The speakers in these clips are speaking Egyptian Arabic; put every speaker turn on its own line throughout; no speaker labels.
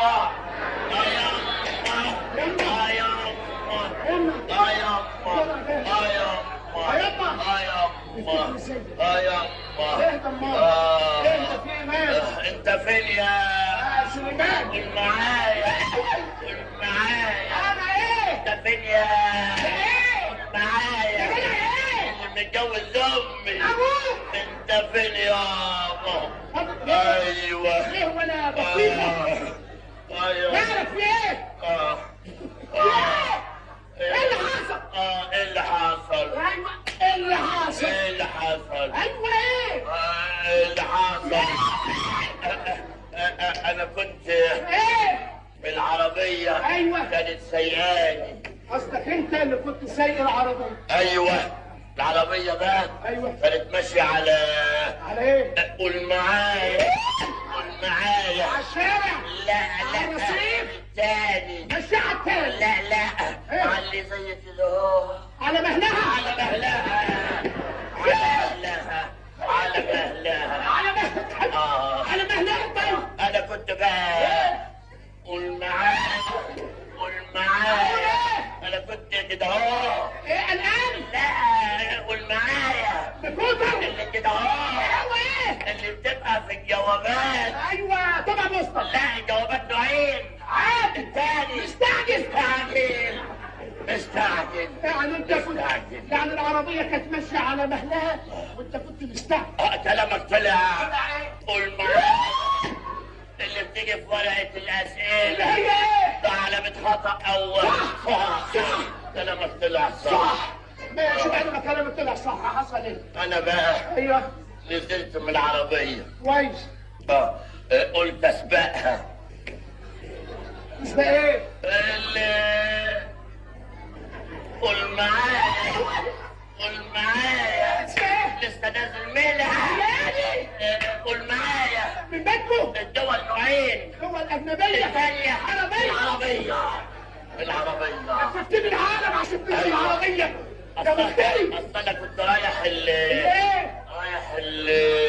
يما اه يما اه يما اه يما اه يما اه يما اه يما
اهدى امال
آه.
اهدى في ايه مالك
آه، انت فين يا
يا سليمان
قول معايا قول معايا
انا ايه
انت فين يا
ايه
قول معايا
يا جدع ايه
اللي متجوز امي
ابوك
انت فين يابا
طب ليه
ايوه
ليه وانا بطيخه
آه. ايوه
مالك في ايه
اه
في ايه ايه اللي حصل
اه ايه اللي حصل
ايوه ايه اللي حصل
ايه اللي حصل
ايوه ايه
آه، ايه اللي حصل آه، آه، آه، انا كنت
ايه
بالعربية
أيوة.
كانت سيئاني
قصدك انت اللي كنت سايق العربيه
ايوه العربية بقى
ايوه
كانت ماشية على
على ايه
قول معايا قول معايا
على الشارع
لا
على
لا
الرصيف
تاني
مشي على التاني
لا لا
إيه؟
علي زي كده اهو
على مهلها
على مهلها على مهلها على مهلها
على مهلها
آه.
على مهلها طيب
انا كنت بقى قول معايا قول معايا انا كنت كده اهو
ايه الان
لا قول معايا
بكوتر
اللي كده اهو
ايوه ايه
اللي بتبقى في الجوابات
ايوه طبعا مصطفى
لا الجوابات نوعين
عادي
التاني
مستعجل
مستعجل مستعجل
يعني انت كنت
مستعجل
يعني العربيه كانت ماشيه على مهلها وانت كنت مستعجل
اه كلامك طلع
طلع ايه؟
قول معايا اللي بتيجي في ورقة
اللي
الأسئلة
هي ايه
ده علامة خطأ أول
صح،
صح
صح.
كلامك طلع صح
صح ماشي بعد ما كلامك طلع صح حصل ايه
أنا بقى
ايوه
نزلت من العربية
كويس
اه آه، قلت أسبقها
مش ده ايه
اللي قول معايا قول معايا
مش ده ايه
لسه نازل منها
يعني
آه، قول معايا
من بيتكم
الدول نوعين
هو الاجنبيه
الثانية
عربيه
العربية العربية
لففتني العالم عشان تمشي
أيوة.
العربيه يا مختلف
اصل انا كنت رايح ال
ايه
رايح ال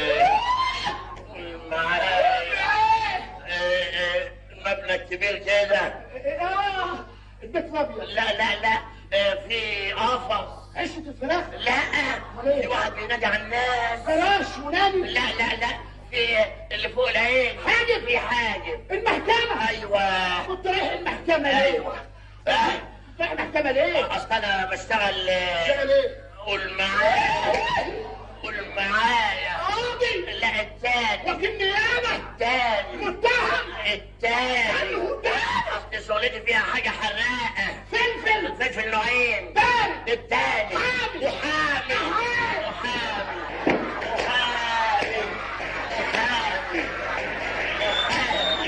معايا إيه، إيه، المبنى الكبير كده
اه البيت الابيض
لا لا لا إيه، في قفص
عشه الفراخ
لا في واحد بينادي على الناس
فراش ونادي
لا لا لا في اللي فوق العين
حاجب.
في حاجب
المحكمه
ايوه
كنت رايح المحكمه ليه؟
ايوه آه،
رايح المحكمه ليه؟
اصل انا بشتغل آه،
شغل ايه؟
قول معايا قول معايا
قاضي
لا التاني
وكيل نيابه
التاني
متهم
التاني
عنه متهم
اصل شغلتي فيها حاجة حراقة
فلفل
الفلفل نوعين
بارد
التاني
حامي.
محامي
محامي.
محامي محامي محامي محامي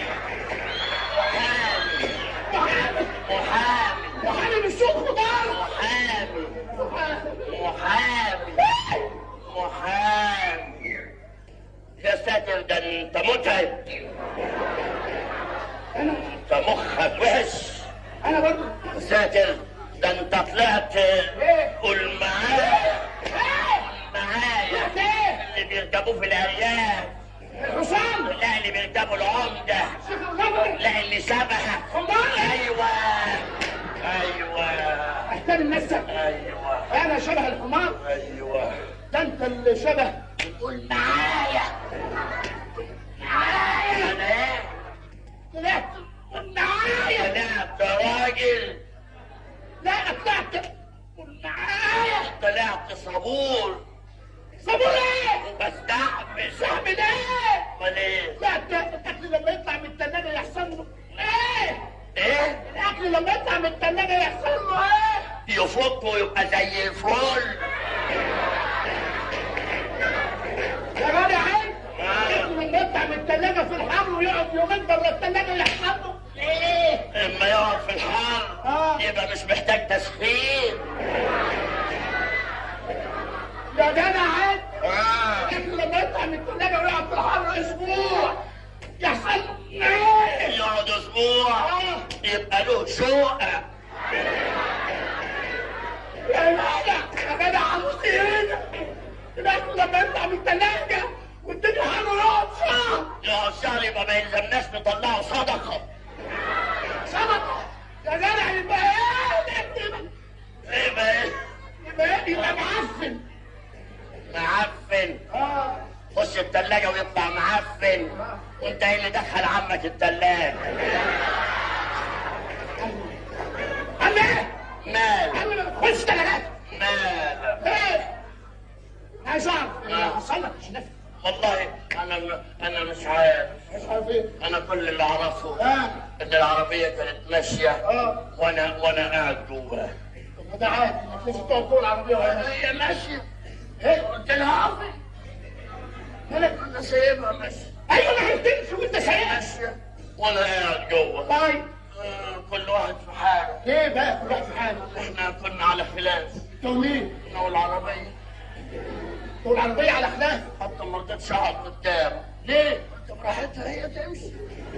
محامي
محامي
محامي من سوق خضار
محامي
محامي
محامي محامي يا ساتر ده انت متعب
انا
انت مخك وحش
انا برضه
يا ساتر ده انت طلعت
ايه؟
قول معايا
ايه؟
معايا
طلعت ايه؟
اللي بيركبوه في الارياف
الحصان
لا اللي بيركبوا العمده
شيخ الغبر
لا اللي شبهك
حمار
ايوه ايوه
احترم نفسك
ايوه
انا شبه الحمار
ايوه
ده انت اللي شبه
قول معايا معايا انا ايه
طلعت معايا
طلعت راجل
لا طلعت معايا
طلعت صبور
صبور ايه؟
بستحمل
تعمل ايه؟
امال ايه
لا ده الاكل لما يطلع من الثلاجه يحصل له ايه؟
ايه
الاكل لما يطلع من الثلاجه يحصل له ايه؟
يفك ويبقى زي الفل
يا جدع عيب الاكل لما يطلع من الثلاجه في الحر ويقعد يومين بره الثلاجه يحصل له ايه؟
اما يقعد في الحر
آه.
يبقى مش محتاج تسخين
يا جدع عيب
آه.
الاكل لما يطلع من الثلاجه ويقعد في الحر اسبوع يحصل له ايه؟
يقعد اسبوع
آه.
يبقى له شقه
يا جدع يا جدع عروسي هنا الاكل لما يطلع من الثلاجه والدنيا حلوه يقعد شهر
يقعد شهر يبقى ما يلزمناش نطلعه صدقه معفن وانت ايه اللي دخل عمك التلاجة
عم ايه؟
مال
عم ما تدخلش تلاجات
مال
ايه؟ عايز اعرف ايه حصل لك مش نافع
والله انا انا مش عارف
مش عارف ايه؟
انا كل اللي اعرفه
اه
ان العربيه كانت ماشيه
اه
وانا وانا قاعد جواها
طب ما ده عادي انك لازم تقعد جوه العربيه وهي
هي ماشيه
ايه؟
قلت لها اقفي
مالك؟
انا سايبها ماشيه
ايوه ما هي بتمشي وانت سايقها
ماشيه وانا قاعد جوه
طيب
آه، كل واحد في حاله
ليه بقى كل واحد في حاله؟
احنا كنا على خلاف
تقول مين؟
انا والعربيه
تقول العربيه على خلاف
حتى ما رضيتش اقعد قدام
ليه؟
طب براحتها هي تمشي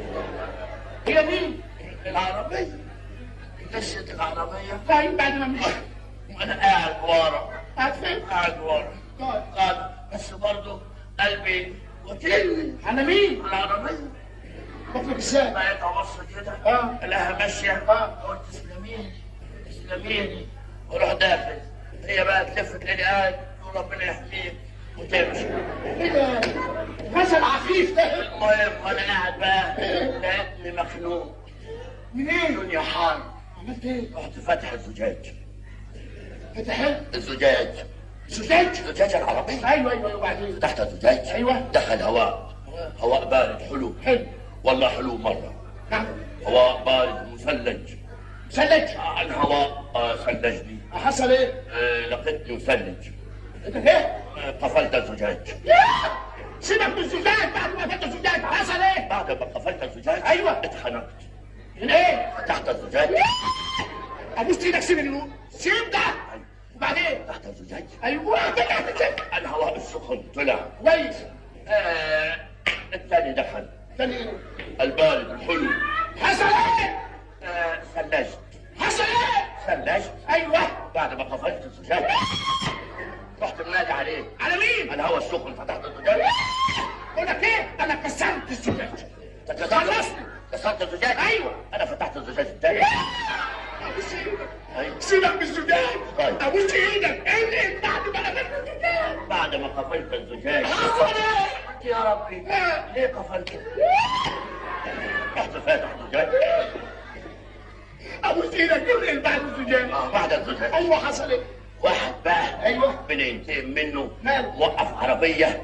هي مين؟
العربيه مشيت العربيه
طيب بعد ما مشي
وانا قاعد ورا
قاعد فين؟
قاعد ورا
طيب
قاعد بس برضه قلبي وكلني
على مين؟
العربيه
بطلق ازاي؟
بقيت ابص كده
اه.
الاقيها ماشيه
اه.
قلت تسلميني تسلميني واروح داخل هي بقى تلف تلاقيني قاعد تقول ربنا يحميك وتمشي
ايه ده؟ مثل عفيف ده
المهم وانا قاعد بقى لقيتني مخنوق
منين؟
الدنيا حار
عملت ايه؟
رحت فاتح الزجاج
فتح ايه؟
الزجاج
زجاج؟
زجاج العربية
ايوه ايوه وبعدين
فتحت الزجاج
أيوة.
دخل هواء هواء بارد حلو
حلو
والله حلو مرة
نعم
هواء بارد مثلج
سلك
عن هواء آه، ثلجني
حصل ايه؟
آه، لقيتني مثلج
انت ايه؟
آه، قفلت الزجاج
سيبك من الزجاج بعد ما فتح الزجاج حصل ايه؟
بعد ما قفلت الزجاج
أيوة.
اتخنقت
من ايه؟
فتحت الزجاج
ابوس ايدك سيب النور سيب ده وبعدين
فتحت الزجاج
ايوه فتحت الزجاج
الهواء السخن طلع
كويس
آه، الثاني دخل
تاني ايه؟
البارد الحلو
حصل ايه؟
آه، ثلجت
حصل ايه؟
ثلجت
ايوه
بعد ما قفلت الزجاج رحت منادي عليه
على مين؟
الهواء السخن فتحت الزجاج
بقول لك ايه؟ انا كسرت الزجاج
كسرت
خلصني.
كسرت الزجاج
أيوة.
انا فتحت الزجاج الثاني
ابوس ايدك
أيوة.
سيبك من الزجاج
طيب.
ابوس ايدك انقل بعد ما قفلت الزجاج
بعد ما قفلت الزجاج
حصل ايه؟
قلت يا ربي
آه.
ليه قفلت رحت فاتح الزجاج
ابوس ايدك انقل بعد الزجاج
آه، بعد الزجاج
ايوه حصل ايه؟
واحد بقى
أيوة.
بننتقم منه
ماله؟
وقف عربية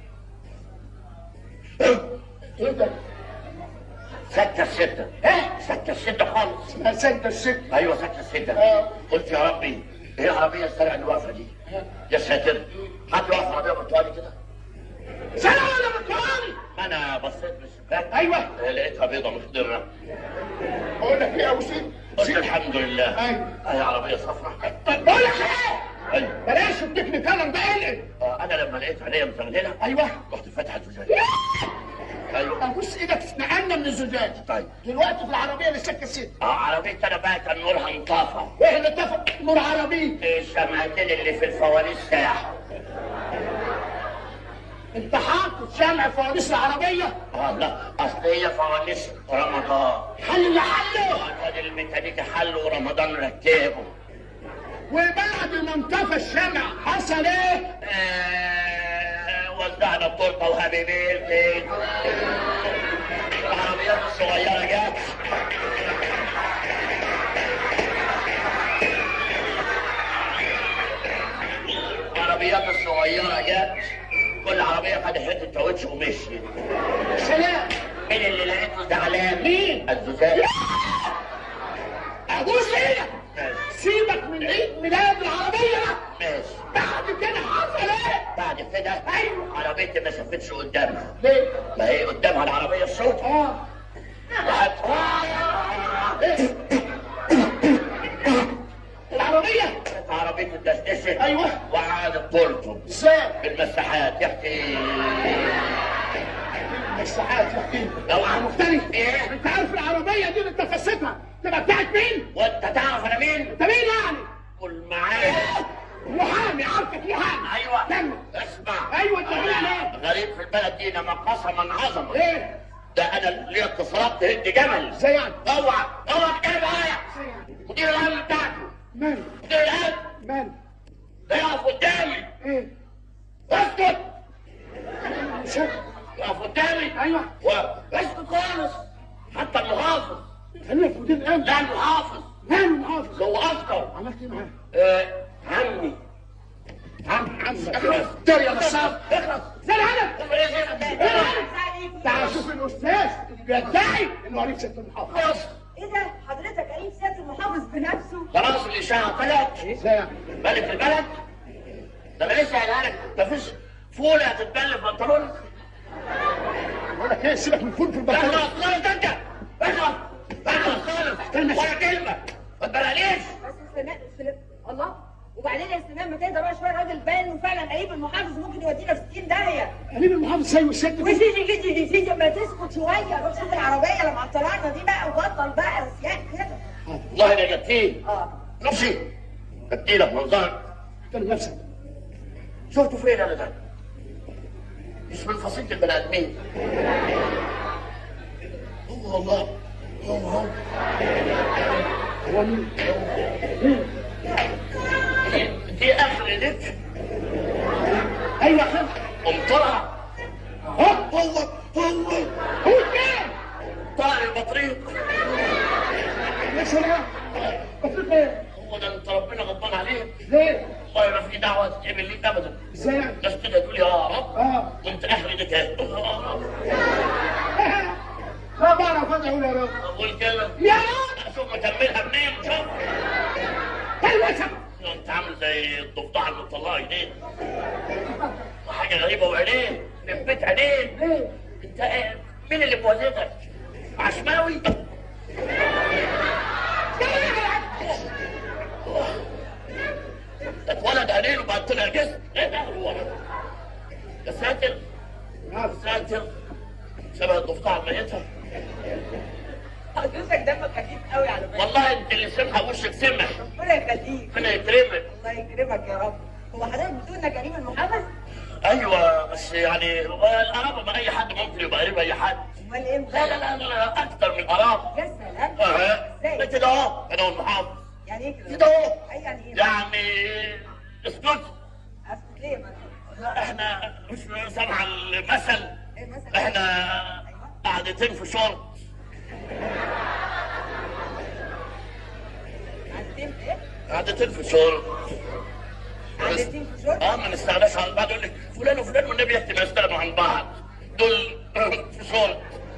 ايه ده؟
سكة الستة
ايه؟
سكة الستة خالص
ما سد السك
ايوه سكة الستة
آه.
قلت يا ربي ايه العربية السريعة اللي واقفة دي يا ساتر حد واقف عربية برتقالي كده
سلام على مكاني
ما انا بصيت من الشباك
ايوه
آه، لقيتها بيضة مخضرة
بقول لك ايه يا ابو سيد؟
قلت الحمد لله
ايوه
هي عربية صفراء
طب بقول لك ايه؟
أيوة.
بلاش التكنيكال ده انقل
آه، انا لما لقيت عينيا مزغلله
ايوه
رحت فاتح الزجاج ايوه
ابوس ايدك نقلنا من الزجاج
طيب
دلوقتي في العربيه للسكه الست
اه عربيتي انا بقى كان نورها انطفى
ايه اللي اتفق نور عربي
الشمعتين اللي في الفوانيس ساحوا
انت حاطط شمع فوانيس العربيه
اه لا اصل هي فوانيس رمضان
حل اللي حله
كان الميكانيكي حل ورمضان ركبه
وبعد ما انطفى الشمع حصل ايه؟
آه وزعنا التورته وهابيبين فين العربيات الصغيره جت العربيات الصغيره جت كل عربيه خدت حته كاوتش ومشيت
سلام
مين اللي لقيته زعلان؟
مين؟
الزجاج
ابوس ايدك
ماشي
سيبك من عيد ميلاد العربيه
ماشي
بعد كده حصل ايه؟
بعد كده
أيوة.
عربيتي ما شافتش قدامها
ليه؟
ما هي قدامها العربيه السوداء
اه
راحت
العربيه
عربيتي اتدشدشت
ايوه
وقعدت تركب
ازاي؟
بالمساحات يحكي
الساعات يحكي
لو
مختلف
ايه
انت عارف العربيه دي اللي انت فسيتها تبقى بتاعت مين؟
وانت تعرف انا مين؟
انت مين يعني؟
قول معايا
محامي عارفك محامي
ايوه
كمل
اسمع
أيوة، أنت بتقول
أنا
إيه؟
غريب في البلد دي انما قسما عظما
ايه؟
ده انا ليا اتصالات تهد جمل
ازاي يعني؟
اوعى اوعى تتكلم معايا مدير الامن بتاعته
مال
مدير الامن
مال
ده يقف قدامي
ايه؟
اسكت
مش
يقف قدامي
ايوه
واسكت خالص حتى المحافظ
خليك مدير الامن
لا المحافظ
نعم المحافظ
هو اكتر
عملت ايه معاه؟
آه، عمي
عم عم
اخلص
دار يا نصاب
اخلص
زي العلم
طب ايه كده؟
تعال شوف الاستاذ اللي بيدعي انه قريب ست المحافظ
خلاص
ايه ده حضرتك قريب سياده المحافظ بنفسه
خلاص الاشاعه طلعت
ازاي يعني؟
ملك البلد ده انا لسه قايلها لك مفيش فوله هتتبل في بنطلونك
بقول لك ايه سيبك من فول في البلكونه
اخلص خالص انت اخلص اخلص خالص ولا كلمه ما تبلغنيش
بس سليمان سليمان الله وبعدين يا سليمان ما تهدى بقى شويه الراجل باين وفعلا قريب المحافظ ممكن يودينا في 60 داهيه
قريب المحافظ سيد ست
وسيدي جدي سيدي ما تسكت شويه روح شوف العربيه اللي معطلانا دي بقى وبطل بقى سياق كده
والله انا جبتيه
اه
نفسي بديلك منظر
احترم نفسك
شفته فين انا ده؟ مش من فصيلة البني ادمين هو والله هو هو
هو مين؟
دي- دي اخر لك
ايوه خد
قوم طلع
اهو
هو هو
هو كده
طلع البطريق
يا سلام بطريق ايه؟
هو ده انت ربنا غضبان عليه
ليه؟
والله ما في دعوه تتقبل ليك ابدا
ازاي يعني؟
الناس كده تقول يا رب
اه
وانت اخر ايدك اهي يا رب
لا بعرف ادعو يا رب
اقول كده
يا رب
شوف مكملها منين شوف
كلمتك
انت عامل زي الضفدع اللي مطلعه ايديه حاجه غريبه وعينيه لبيت عينيه
ليه؟
انت ايه مين اللي بوزيتك عشماوي اتولد عينين وبعد طلع جسم ايه ده هو ده؟ يا ساتر يا ساتر شبه الضفدع الميتة
حضرتك دمك خفيف قوي على فكره
والله انت اللي سمحة وشك سمح
ربنا يخليك
ربنا يكرمك
الله يكرمك يا رب هو حضرتك بتقول انك قريب المحافظ
ايوه بس يعني هو القرابه ما اي حد ممكن يبقى قريب اي حد
امال ايه
لا لا لا لا اكتر من قرابه
يا سلام
اه
ازاي
كده اهو انا والمحافظ
يعني ايه كده
كده اهو
اي يعني ايه
يعني اسكت
اسكت ليه ما
لا احنا مش سامع المثل
ايه مثلا
احنا قعدتين في شرط
عندتين في ايه
قعدتين في شرط
عندتين في شرب
اه ما نستغناش عن بعض يقول لك فلان وفلان والنبي يحكي ما يستغنوا عن بعض دول في شرط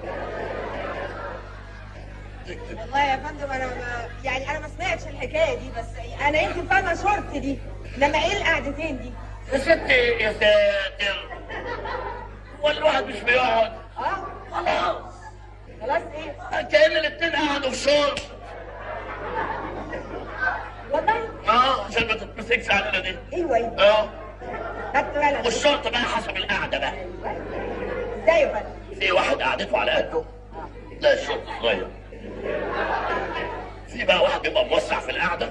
والله يا فندم انا ما يعني انا ما سمعتش الحكايه دي بس انا يمكن فاهمه شورت دي انما ايه القعدتين دي؟
يا ستي يا ساتر هو الواحد مش بيقعد
اه
خلاص
خلاص ايه؟
كأن الاتنين قعدوا في شرط
والله
اه عشان ما تتمسكش علينا دي
ايوه ايوه
اه
خدت بالك
والشرط بقى حسب القعده بقى
ازاي يا فندم؟
في واحد قعدته على قده لا الشرط صغير في بقى واحد بيبقى موسع في القعده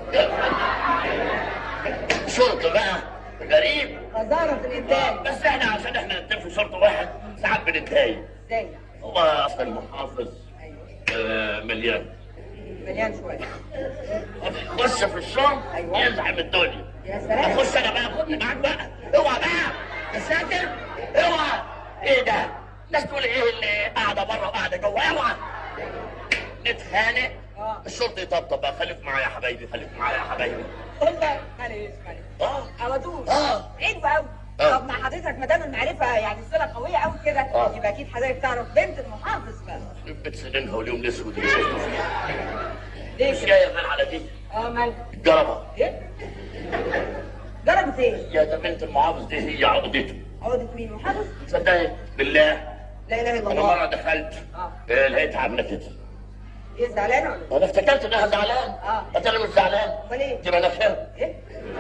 شرط بقى غريب
غزاره في الانتاج
بس احنا عشان احنا الاتنين في شرط واحد ساعات بنتضايق
ازاي؟
هو اصلا المحافظ
ايوه
آه، مليان
مليان شويه
يخش في الشرط
أيوة.
يزعم الدنيا
يا سلام
اخش انا بقى خدني معاك بقى اوعى بقى يا ساتر اوعى ايه ده الناس تقول ايه اللي قاعده بره وقاعده جوه اوعى نتخانق
اه
الشرطي يطبطب بقى خليك معايا يا حبايبي خليك معايا يا حبايبي
والله معلش معلش
اه
على طول
اه
حلو قوي
آه.
طب مع حضرتك ما دام المعرفه يعني الصله قويه قوي كده
آه.
يبقى اكيد حضرتك تعرف بنت المحافظ بقى
بنت سنينها واليوم الاسود اللي شايفه فيها
ليه
مش
كده؟
جايه من على دي
اه مال
جربها
ايه؟ ضربت ايه؟
يا ده بنت المحافظ دي هي عقدته
عقدة مين محافظ؟
تصدقي بالله
لا اله الا
انا مره
الله
دخلت
اه
آه، لقيتها عامله كده
ايه زعلانه ولا إيه؟
انا افتكرت انها زعلان
آه.
قلت انا مش زعلان
امال ايه؟
دي مناخيرها
ايه؟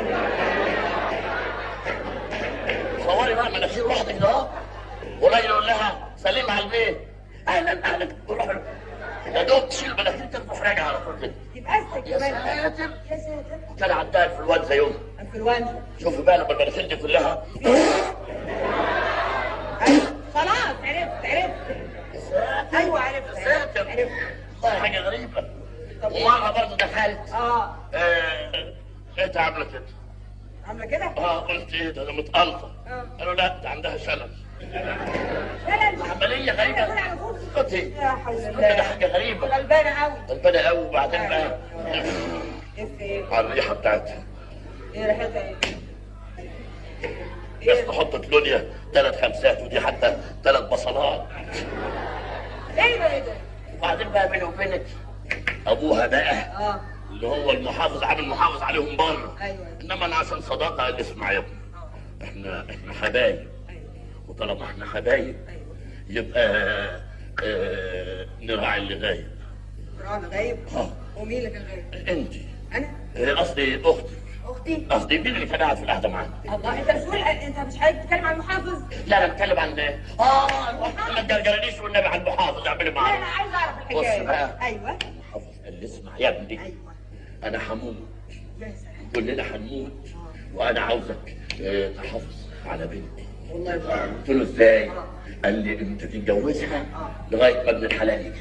صوري بقى مناخير واحده كده اهو قليل يقول لها سليم على البيت اهلا اهلا وروح له. يا دوب تشيل مناخير تنفخ راجع على طول كده
يبقى استك
يا
كمان
ساتر
يا ساتر
كان عدال في الواد زيهم
انفلونزا
شوفي بقى لما المناخير دي كلها
أيوة. خلاص عرفت عرفت ايوه عرفت
يا
عرفت
ساتر
عرفت
والله حاجه غريبه
طب إيه؟
ومره برضه دخلت
اه
آه، لقيتها عامله كده
عامله كده؟
اه قلت ايه ده ده متقلطه
اه
قالوا لا ده عندها شلل
لا
عمليه
كده
غريبه
على طول
كنت
لا حول
كده
الله
حاجه غريبه
غلبانه قوي
غلبانه قوي وبعدين بقى
ايه في ايه؟
على الريحه بتاعتها
ايه ريحتها ايه؟
بس تحط كلونيا ثلاث خمسات ودي حتى ثلاث بصلات
ايه ده ايه ده؟
وبعدين بقى بيني وبينك ابوها بقى
اه
اللي هو المحافظ عامل محافظ عليهم بره
ايوه
انما انا عشان صداقه قال لي اسمع يا ابني احنا احنا حبايب
ايوه
وطالما احنا حبايب
ايوه
يبقى آه نراعي اللي غايب
انا غايب
اه
ومين اللي كان غايب؟
انت
انا
آه، قصدي اختي
اختي
قصدي مين اللي كان قاعد في القعده معانا
الله انت بتقول انت مش حضرتك بتتكلم عن المحافظ؟
لا انا بتكلم عن اه المحافظ ما تجرجرنيش والنبي عن المحافظ اعملي
لا
معايا
انا عايز اعرف
بص
الحكايه
بقى.
ايوه
المحافظ قال لي اسمع يا ابني
ايوه
انا هموت
يا سلام
كلنا هنموت وانا عاوزك آه، تحافظ على بنتي
والله بقى.
قلت له ازاي؟ قال لي انت تتجوزها لغايه ما ابن الحلال يجي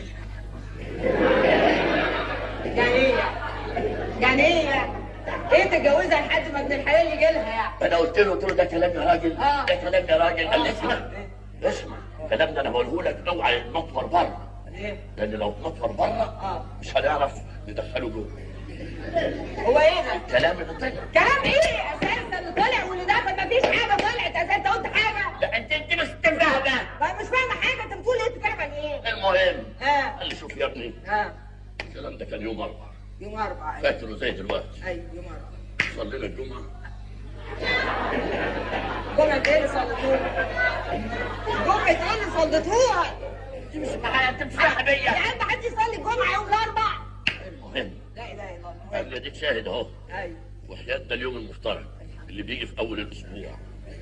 يعني ايه يعني؟ يعني ايه يعني؟ ايه تتجوزها لحد ما ابن الحلال يجي لها يعني؟
فانا قلت له قلت له ده كلام يا راجل
آه.
ده كلام يا راجل قال لي
آه.
اسمع اسمع الكلام ده انا بقوله لك اوعى نطور بره
ايه؟
لان لو نطور بره
اه
مش هنعرف ندخله جوه
هو ايه ده؟
الكلام اللي طلع
كلام ايه اساسا اللي طلع واللي دخل مفيش حاجه طلعت اساسا انت قلت حاجه
لا انت انت مش فاهمه
ما مش فاهمه حاجه انت بتقول ايه بتتكلم عن ايه؟
المهم
اه
قال لي شوف يا ابني
اه
الكلام ده كان يوم اربعاء
يوم اربعة ايوه
فاكره زي دلوقتي
ايوه يوم اربعة
صلينا الجمعه
جمعة ايه اللي صليتوها؟ جمعة ايه اللي صليتوها؟
انت مش انت مش فاهمه
يا عم حد يصلي الجمعة يوم الاربع؟
المهم
لا اله الا الله
قال لي اديك شاهد اهو
ايوه
وحياة ده اليوم المفترض اللي بيجي في اول الاسبوع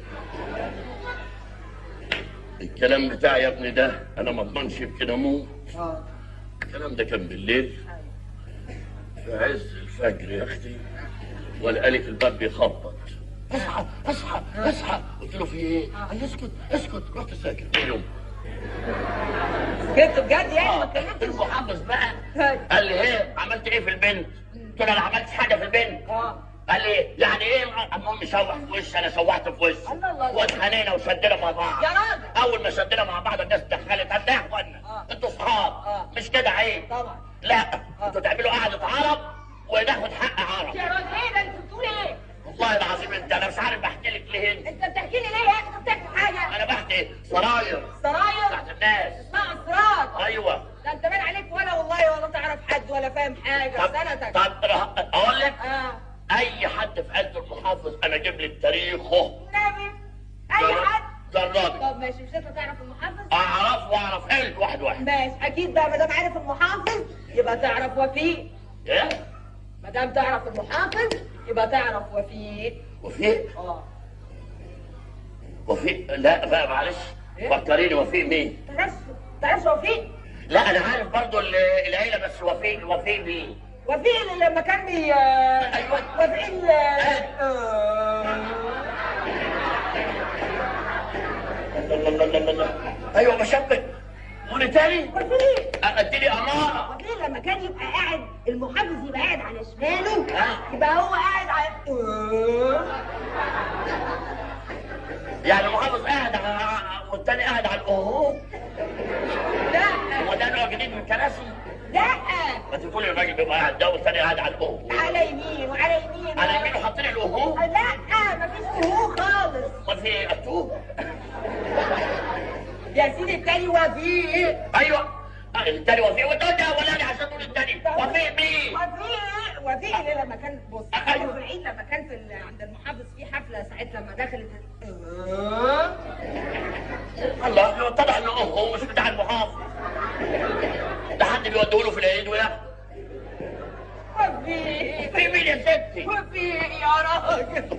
الكلام بتاعي يا ابني ده انا ما اضمنش يمكن اموت
اه
الكلام ده كان بالليل في عز الفجر يا اختي ولقى لي في الباب بيخبط اصحى اصحى اصحى قلت له في ايه؟ قال لي اسكت اسكت رحت ساكت اليوم
جبت بجد يعني ما
اه
اتكلمتش
المحافظ بقى
أيوة.
قال لي ايه عملت ايه في البنت؟ قلت له انا ما عملتش حاجه في البنت
اه
قال لي يعني ايه المهم شوح في وشي انا شوحت في وشي
الله الله.
واتخانقنا وشدنا مع بعض
يا راجل
اول ما شدنا مع بعض الناس دخلت قال لا يا اخوانا
آه.
انتوا اصحاب
آه.
مش كده عيب
طبعا
لا انتوا تعملوا قعده عرب وناخد حق عرب
يا راجل ايه ده انت بتقول ايه؟
والله العظيم انت انا مش عارف بحكي لك ليه انت
انت بتحكي لي ليه يا اخي انت بتحكي حاجة؟
انا بحكي سراير
سراير
بتاعت الناس
اسمها اسرار
ايوه
ده انت باين عليك ولا والله ولا تعرف حد ولا فاهم حاجة
طب
سنتك
طب ره- اقول لك
اه
اي حد في قلب المحافظ انا اجيب لك تاريخه
نبي اي حد
جربي
طب ماشي مش انت تعرف المحافظ؟
اعرف واعرف حلو واحد واحد
ماشي اكيد بقى ما دام عارف المحافظ يبقى تعرف وفيق
ايه
ما دام تعرف المحافظ يبقى تعرف وفيق
وفيق
اه
وفيق لا بقى معلش
إيه؟
فكريني وفيق مين
تعرفش تعرفش وفيق
لا انا عارف برضو ال- العيله بس وفيق وفيق مين
وفيق اللي لما كان بي
أيوة.
وفيق ال- آه.
لا لا لا لا لا ايوه بشبك قولي تاني
وفيق
اديني اماره
وفيق لما كان يبقى قاعد المحافظ يبقى قاعد على شماله
آه.
يبقى هو قاعد على آه.
يعني المحافظ قاعد على والتاني قاعد على الاوهو
لا
هو ده نوع جديد من الكراسي
لا
ما تقولي الراجل بيبقى قاعد ده والتاني قاعد على الاوهو
على يمين وعلى يمين
على يمينه حاطين الاوهو
لا مفيش هو خالص
امال في اتوب
يا سيدي التاني وفيق
ايوه آه، التاني وفيق وده ده ولا عشان تقول التاني وفيق مين
وفيق وفيق اللي لما كان بص
أيوة.
في العيد لما كان في ال- عند المحافظ في حفله ساعتها لما دخلت آه.
الله اتضح انه هو مش بتاع المحافظ ده حد بيوديه له في العيد وياخده
وفيق
في مين يا ستي؟
وفيق يا راجل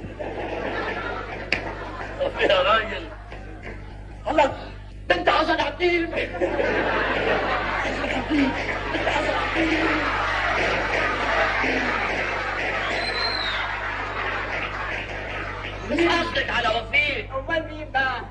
يا راجل الله بنت حسن عبدين مش قصدك على وفيق
امال مين بقى؟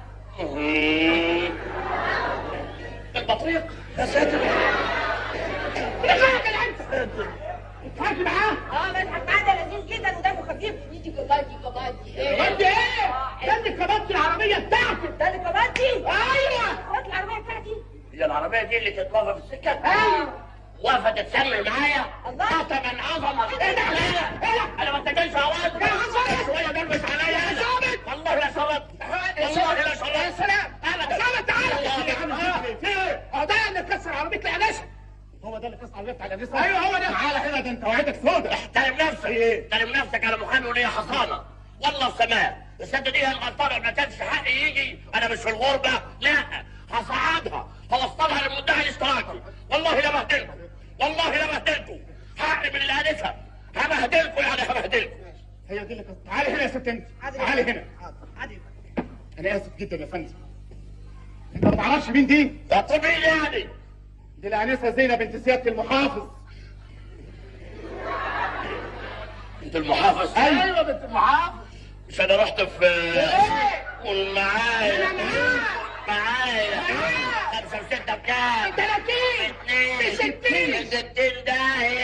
البطريق يا ساتر
يا راجل انت
ساتر
بتضحك معاه؟ اه بضحك معاه ده لذيذ جدا ودمه خفيف بجيب في ايدي كبادي كبادي
كبادي ايه؟ ده اللي كبادي العربيه بتاعتك
ده اللي كبادي
ايوه
كبادي العربيه بتاعتي
هي العربيه دي اللي كانت واقفه في السكه
ايوه
واقفه تتسمم معايا
الله.
قسما عظمه ايه ده ايه ده انا ما اتكلمش عوض
يا حسن.
شويه دلبس عليا
يا
أنا.
ثابت.
والله لا صلت والله لا صلت
يا سلام
ابدا
سلام تعالى
والله.
يا عم في ايه؟ اه ده اللي كسر عربيه الانسه
هو ده اللي كسر عربيه بتاع الانسه
ايوه هو ده
تعالى هنا ده انت وعدك سودا
احترم نفسك احترم نفسك انا محامي وليا حصانه والله في سماء الست دي هي الغلطانه ما كانش حقي يجي انا مش في الغربه لا هصعدها هوصلها للمدعي الاشتراكي والله لا بهدلكم والله لا بهدلكم حقي من الانسه هبهدلكم يعني هبهدلكم
هي دي اللي كسر تعالي هنا يا ست انت
عادي.
تعالي هنا
حاضر عادي
انا اسف جدا يا فندم انت ما تعرفش مين دي
يا طبيعي يعني
دي الانسه زينب بنت سياده المحافظ
انت المحافظ
ايوه بنت المحافظ
مش انا رحت في
ايه؟
قول معايا
أنا معاك.
معايا خمسة وستة بكام؟
30
اتنين
بستين.
ستين ده هي